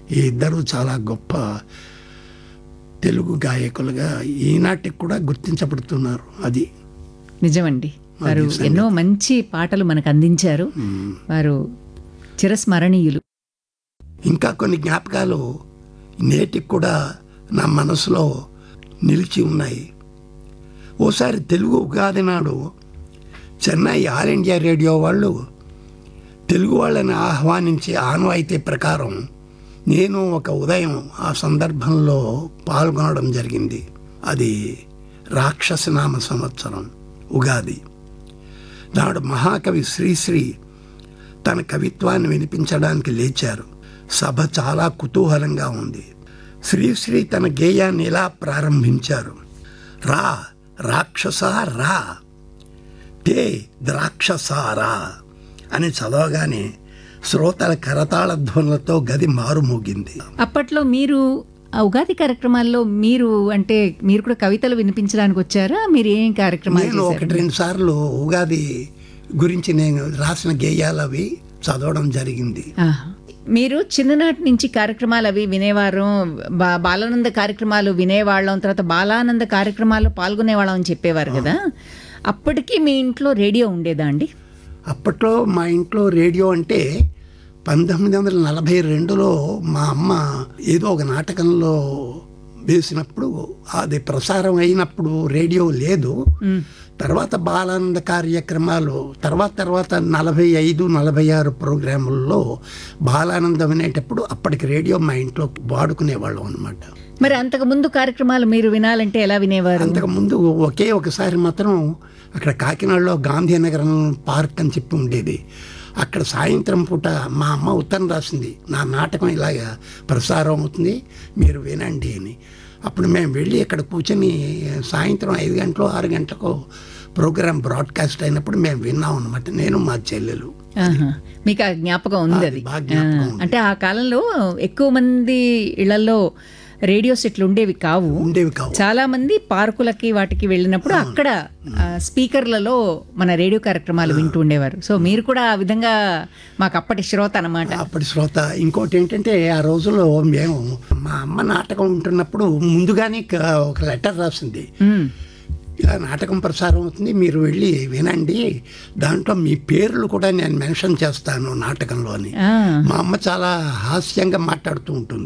ఈ ఇద్దరు చాలా గొప్ప తెలుగు గాయకులుగా ఈనాటికి కూడా గుర్తించబడుతున్నారు అది నిజమండి వారు ఎన్నో మంచి పాటలు మనకు అందించారు వారు చిరస్మరణీయులు ఇంకా కొన్ని జ్ఞాపకాలు నేటికి కూడా నా మనసులో నిలిచి ఉన్నాయి ఓసారి తెలుగు ఉగాది నాడు చెన్నై ఆల్ ఇండియా రేడియో వాళ్ళు తెలుగు వాళ్ళని ఆహ్వానించే ఆనవాయితీ ప్రకారం నేను ఒక ఉదయం ఆ సందర్భంలో పాల్గొనడం జరిగింది అది రాక్షసనామ సంవత్సరం ఉగాది నాడు మహాకవి శ్రీశ్రీ తన కవిత్వాన్ని వినిపించడానికి లేచారు సభ చాలా కుతూహలంగా ఉంది శ్రీశ్రీ తన గేయాన్ని ఇలా ప్రారంభించారు రా రాక్షస రా తే ద్రాక్షసారా అని చదవగానే శ్రోతల కరతాళ ధ్వనులతో గది మారుమోగింది అప్పట్లో మీరు ఆ ఉగాది కార్యక్రమాల్లో మీరు అంటే మీరు కూడా కవితలు వినిపించడానికి వచ్చారా మీరు ఏం కార్యక్రమాలు నేను చేశారు ఒకటి రెండు సార్లు ఉగాది గురించి నేను రాసిన గేయాలు అవి చదవడం జరిగింది ఆహా. మీరు చిన్ననాటి నుంచి కార్యక్రమాలు అవి వినేవారు బా బాలానంద కార్యక్రమాలు వినేవాళ్ళం తర్వాత బాలానంద కార్యక్రమాల్లో పాల్గొనేవాళ్ళం అని చెప్పేవారు కదా అప్పటికి మీ ఇంట్లో రేడియో ఉండేదా అండి అప్పట్లో మా ఇంట్లో రేడియో అంటే పంతొమ్మిది వందల నలభై రెండులో మా అమ్మ ఏదో ఒక నాటకంలో వేసినప్పుడు అది ప్రసారం అయినప్పుడు రేడియో లేదు తర్వాత బాలానంద కార్యక్రమాలు తర్వాత తర్వాత నలభై ఐదు నలభై ఆరు ప్రోగ్రాముల్లో బాలానందం వినేటప్పుడు అప్పటికి రేడియో మా ఇంట్లో వాడుకునేవాళ్ళం అనమాట మరి అంతకు ముందు కార్యక్రమాలు మీరు వినాలంటే ఎలా వినేవారు అంతకుముందు ఒకే ఒకసారి మాత్రం అక్కడ కాకినాడలో గాంధీనగరం పార్క్ అని చెప్పి ఉండేది అక్కడ సాయంత్రం పూట మా అమ్మ ఉత్తరం రాసింది నా నాటకం ఇలాగ ప్రసారం అవుతుంది మీరు వినండి అని అప్పుడు మేము వెళ్ళి అక్కడ కూర్చొని సాయంత్రం ఐదు గంటలు ఆరు గంటలకు ప్రోగ్రామ్ బ్రాడ్కాస్ట్ అయినప్పుడు మేము విన్నాం అనమాట నేను మా చెల్లెలు ఆహా. మీకు ఆ జ్ఞాపకం ఉంది అది బాగా జ్ఞాపకం ఆ, అంటే ఆ కాలంలో ఎక్కువ మంది ఇళ్లలో రేడియో సెట్లు ఉండేవి కావు ఉండేవి కావు చాలా మంది పార్కులకి వాటికి వెళ్ళినప్పుడు అక్కడ ఆ, స్పీకర్లలో మన రేడియో కార్యక్రమాలు వింటూ ఉండేవారు సో మీరు కూడా ఆ విధంగా మాకు అప్పటి శ్రోత అనమాట అప్పటి శ్రోత ఇంకోటి ఏంటంటే ఆ రోజుల్లో మేము మా అమ్మ నాటకం ఉంటున్నప్పుడు ముందుగానే క- ఒక లెటర్ రాసింది ఇలా నాటకం ప్రసారం అవుతుంది మీరు వెళ్ళి వినండి దాంట్లో మీ పేర్లు కూడా నేను మెన్షన్ చేస్తాను నాటకంలో అని మా అమ్మ చాలా హాస్యంగా మాట్లాడుతూ ఉంటుంది